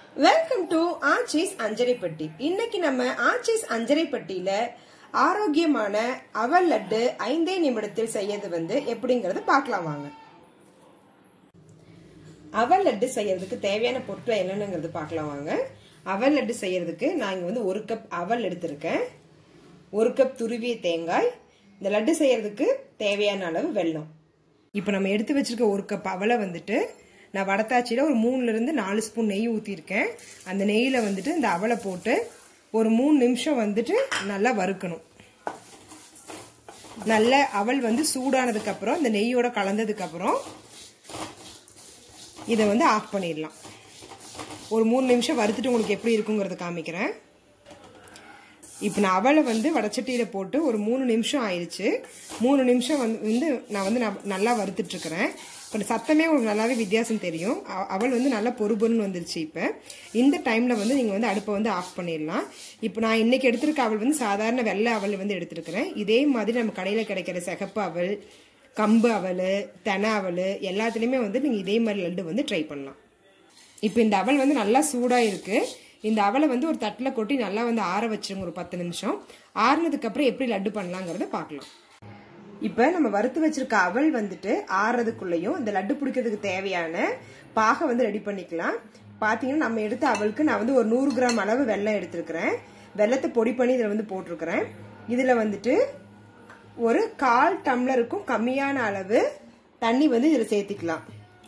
welcome to ஆச்சீஸ் அஞ்சரை பெட்டி இன்னைக்கு நம்ம ஆச்சீஸ் அஞ்சரை பெட்டியில ஆரோக்கியமான அவல் லட்டு ஐந்தே நிமிடத்தில் செய்யறது வந்து எப்படிங்கறது பார்க்கலாம் வாங்க அவல் லட்டு செய்யறதுக்கு தேவையான பொருட்கள் என்னென்னங்கிறது பார்க்கலாம் வாங்க அவல் லட்டு செய்யறதுக்கு நான் இங்க வந்து ஒரு கப் அவல் எடுத்திருக்கேன் ஒரு கப் துருவிய தேங்காய் இந்த லட்டு செய்யறதுக்கு தேவையான அளவு வெல்லம் இப்போ நம்ம எடுத்து வச்சிருக்க ஒரு கப் அவலை வந்துட்டு நான் வடத்தாச்சியில் ஒரு மூணுலேருந்து நாலு ஸ்பூன் நெய் ஊற்றிருக்கேன் அந்த நெய்யில் வந்துட்டு இந்த அவலை போட்டு ஒரு மூணு நிமிஷம் வந்துட்டு நல்லா வறுக்கணும் நல்ல அவல் வந்து சூடானதுக்கப்புறம் இந்த நெய்யோட கலந்ததுக்கப்புறம் இதை வந்து ஆஃப் பண்ணிடலாம் ஒரு மூணு நிமிஷம் வறுத்துட்டு உங்களுக்கு எப்படி இருக்குங்கிறத காமிக்கிறேன் இப்போ நான் அவலை வந்து வடச்சட்டியில் போட்டு ஒரு மூணு நிமிஷம் ஆயிடுச்சு மூணு நிமிஷம் வந்து வந்து நான் வந்து நான் நல்லா வறுத்துட்ருக்கிறேன் இப்போ சத்தமே உங்களுக்கு நல்லாவே வித்தியாசம் தெரியும் அவள் வந்து நல்லா பொறுபொருன்னு வந்துருச்சு இப்போ இந்த டைமில் வந்து நீங்கள் வந்து அடுப்பை வந்து ஆஃப் பண்ணிடலாம் இப்போ நான் இன்றைக்கி எடுத்திருக்க அவள் வந்து சாதாரண வெள்ளை அவல் வந்து எடுத்துருக்கிறேன் இதே மாதிரி நம்ம கடையில் கிடைக்கிற சிகப்பு அவல் கம்பு அவல் தென அவல் எல்லாத்துலேயுமே வந்து நீங்கள் இதே மாதிரி லட்டு வந்து ட்ரை பண்ணலாம் இப்போ இந்த அவல் வந்து நல்லா சூடாக இருக்குது இந்த அவலை வந்து ஒரு தட்டில் கொட்டி நல்லா வந்து ஆற வச்சிருங்க ஒரு பத்து நிமிஷம் ஆறுனதுக்கப்புறம் எப்படி லட்டு பண்ணலாங்கிறத பார்க்கலாம் இப்போ நம்ம வறுத்து வச்சிருக்க அவல் வந்துட்டு ஆறுறதுக்குள்ளேயும் இந்த லட்டு பிடிக்கிறதுக்கு தேவையான பாகை வந்து ரெடி பண்ணிக்கலாம் பார்த்தீங்கன்னா நம்ம எடுத்த அவளுக்கு நான் வந்து ஒரு நூறு கிராம் அளவு வெள்ளம் எடுத்திருக்கிறேன் வெள்ளத்தை பொடி பண்ணி இதில் வந்து போட்டிருக்கிறேன் இதில் வந்துட்டு ஒரு கால் டம்ளருக்கும் கம்மியான அளவு தண்ணி வந்து இதில் சேர்த்திக்கலாம்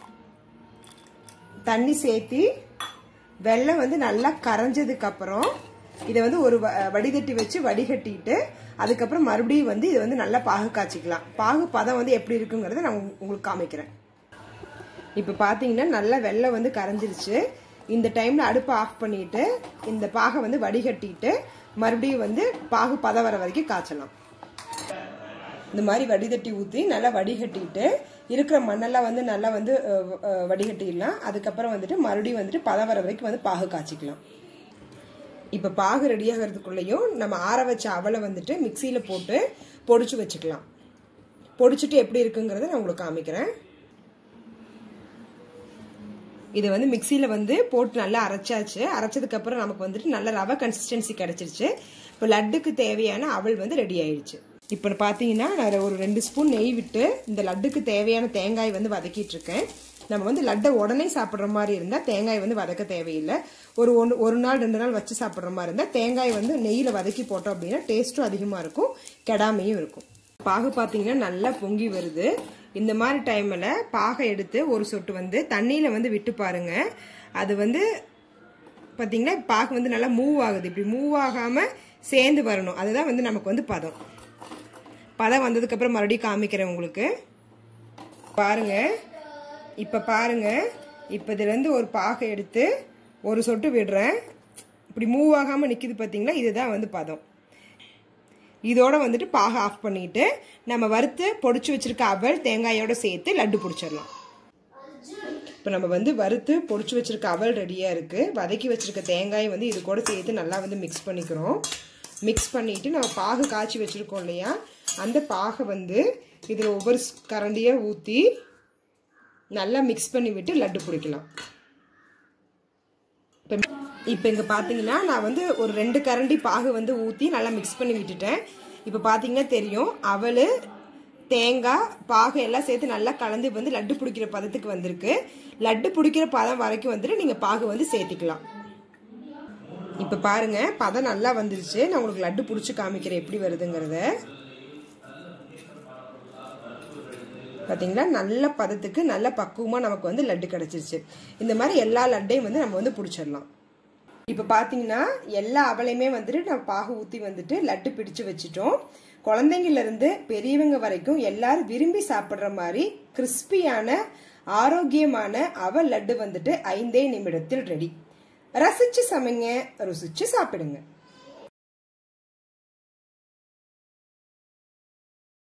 தண்ணி சேர்த்தி வெள்ளம் வந்து நல்லா கரைஞ்சதுக்கு அப்புறம் இதை வந்து ஒரு வடிகட்டி வச்சு வடிகட்டிட்டு அதுக்கப்புறம் மறுபடியும் வந்து இதை வந்து நல்லா பாகு காய்ச்சிக்கலாம் பாகு பதம் வந்து எப்படி இருக்குங்கிறத நான் உங்களுக்கு காமிக்கிறேன் இப்போ பார்த்தீங்கன்னா நல்லா வெள்ளம் வந்து கரைஞ்சிருச்சு இந்த டைமில் அடுப்பை ஆஃப் பண்ணிட்டு இந்த பாகை வந்து வடிகட்டிட்டு மறுபடியும் வந்து பாகு பதம் வர வரைக்கும் காய்ச்சலாம் இந்த மாதிரி வடிதட்டி ஊற்றி நல்லா வடிகட்டிட்டு இருக்கிற மண்ணெல்லாம் வந்து நல்லா வந்து வடிகட்டிடலாம் அதுக்கப்புறம் வந்துட்டு மறுபடியும் வந்துட்டு பதம் வர வரைக்கும் வந்து பாகு காய்ச்சிக்கலாம் இப்போ பாகு ரெடி ஆகிறதுக்குள்ளேயும் நம்ம ஆற வச்ச அவலை வந்துட்டு மிக்சியில் போட்டு பொடிச்சு வச்சுக்கலாம் பொடிச்சிட்டு எப்படி இருக்குங்கிறத நான் உங்களுக்கு காமிக்கிறேன் இதை வந்து மிக்சியில் வந்து போட்டு நல்லா அரைச்சாச்சு அரைச்சதுக்கப்புறம் நமக்கு வந்துட்டு நல்ல ரவை கன்சிஸ்டன்சி கிடச்சிருச்சு இப்போ லட்டுக்கு தேவையான அவல் வந்து ரெடி ஆயிடுச்சு இப்போ பார்த்தீங்கன்னா நான் ஒரு ரெண்டு ஸ்பூன் நெய் விட்டு இந்த லட்டுக்கு தேவையான தேங்காய் வந்து வதக்கிட்டு இருக்கேன் நம்ம வந்து லட்டை உடனே சாப்பிட்ற மாதிரி இருந்தால் தேங்காய் வந்து வதக்க தேவையில்லை ஒரு ஒன்று ஒரு நாள் ரெண்டு நாள் வச்சு சாப்பிட்ற மாதிரி இருந்தால் தேங்காய் வந்து நெய்யில் வதக்கி போட்டோம் அப்படின்னா டேஸ்ட்டும் அதிகமாக இருக்கும் கெடாமையும் இருக்கும் பாகு பார்த்தீங்கன்னா நல்லா பொங்கி வருது இந்த மாதிரி டைமில் பாகை எடுத்து ஒரு சொட்டு வந்து தண்ணியில் வந்து விட்டு பாருங்க அது வந்து பார்த்தீங்கன்னா பாகு வந்து நல்லா மூவ் ஆகுது இப்படி மூவ் ஆகாமல் சேர்ந்து வரணும் அதுதான் வந்து நமக்கு வந்து பதம் பதம் வந்ததுக்கப்புறம் மறுபடியும் காமிக்கிறேன் உங்களுக்கு பாருங்க இப்போ பாருங்க இப்போ இதுலேருந்து ஒரு பாகை எடுத்து ஒரு சொட்டு விடுறேன் இப்படி மூவ் ஆகாமல் நிற்கிது பார்த்தீங்களா இதுதான் வந்து பதம் இதோட வந்துட்டு பாகை ஆஃப் பண்ணிட்டு நம்ம வறுத்து பொடிச்சு வச்சிருக்க அவல் தேங்காயோட சேர்த்து லட்டு பிடிச்சிடலாம் இப்போ நம்ம வந்து வறுத்து பொடிச்சு வச்சிருக்க அவல் ரெடியாக இருக்குது வதக்கி வச்சிருக்க தேங்காய் வந்து இது கூட சேர்த்து நல்லா வந்து மிக்ஸ் பண்ணிக்கிறோம் மிக்ஸ் பண்ணிட்டு நம்ம பாகு காய்ச்சி வச்சுருக்கோம் இல்லையா அந்த பாகை வந்து இதில் ஒவ்வொரு கரண்டியாக ஊற்றி நல்லா மிக்ஸ் பண்ணி விட்டு லட்டு பிடிக்கலாம் இப்போ இப்போ இங்கே பார்த்தீங்கன்னா நான் வந்து ஒரு ரெண்டு கரண்டி பாகு வந்து ஊற்றி நல்லா மிக்ஸ் பண்ணி விட்டுட்டேன் இப்போ பார்த்தீங்கன்னா தெரியும் அவள் தேங்காய் பாகு எல்லாம் சேர்த்து நல்லா கலந்து வந்து லட்டு பிடிக்கிற பதத்துக்கு வந்திருக்கு லட்டு பிடிக்கிற பதம் வரைக்கும் வந்துட்டு நீங்கள் பாகு வந்து சேர்த்திக்கலாம் இப்போ பாருங்க பதம் நல்லா வந்துருச்சு நான் உங்களுக்கு லட்டு பிடிச்சி காமிக்கிறேன் எப்படி வருதுங்கிறத பார்த்தீங்களா நல்ல பதத்துக்கு நல்ல பக்குவமாக நமக்கு வந்து லட்டு கிடச்சிருச்சு இந்த மாதிரி எல்லா லட்டையும் வந்து நம்ம வந்து பிடிச்சிடலாம் இப்போ பார்த்தீங்கன்னா எல்லா அவளையுமே வந்துட்டு நம்ம பாகு ஊற்றி வந்துட்டு லட்டு பிடிச்சு வச்சுட்டோம் குழந்தைங்கள்லேருந்து பெரியவங்க வரைக்கும் எல்லாரும் விரும்பி சாப்பிட்ற மாதிரி கிறிஸ்பியான ஆரோக்கியமான அவல் லட்டு வந்துட்டு ஐந்தே நிமிடத்தில் ரெடி ரசிச்சு சமைங்க ருசிச்சு சாப்பிடுங்க